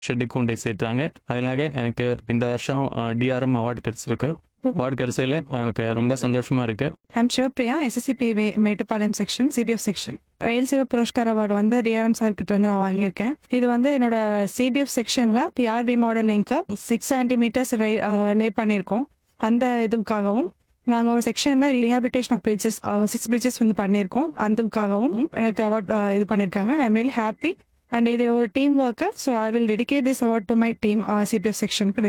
ஷெட்டுக்கு கொண்டு போய் சேர்த்தாங்க அதனால எனக்கு இந்த வருஷம் டிஆர்எம் அவார்டு கிடைச்சிருக்கு அவார்டு கிடைச்சதுல எனக்கு ரொம்ப சந்தோஷமா இருக்கு I'm Sivapriya SSCB Mettupalayam section CBF section rail Seva Puraskar award வந்து டிஆர்எம் சார் கிட்ட வந்து நான் வாங்கியிருக்கேன் இது வந்து என்னோட சிபிஎஃப் செக்ஷன்ல பிஆர்பி மாடலிங்க்கு சிக்ஸ் சென்டிமீட்டர்ஸ் லே பண்ணியிருக்கோம் அந்த இதுக்காகவும் நாங்கள் ஒரு செக்ஷனில் rehabilitation of bridges six bridges வந்து பண்ணியிருக்கோம் அதுக்காகவும் எனக்கு அவார்ட் இது பண்ணியிருக்காங்க I am very happy and இது ஒரு team work so I will dedicate this award to my team CBF செக்ஷனுக்கு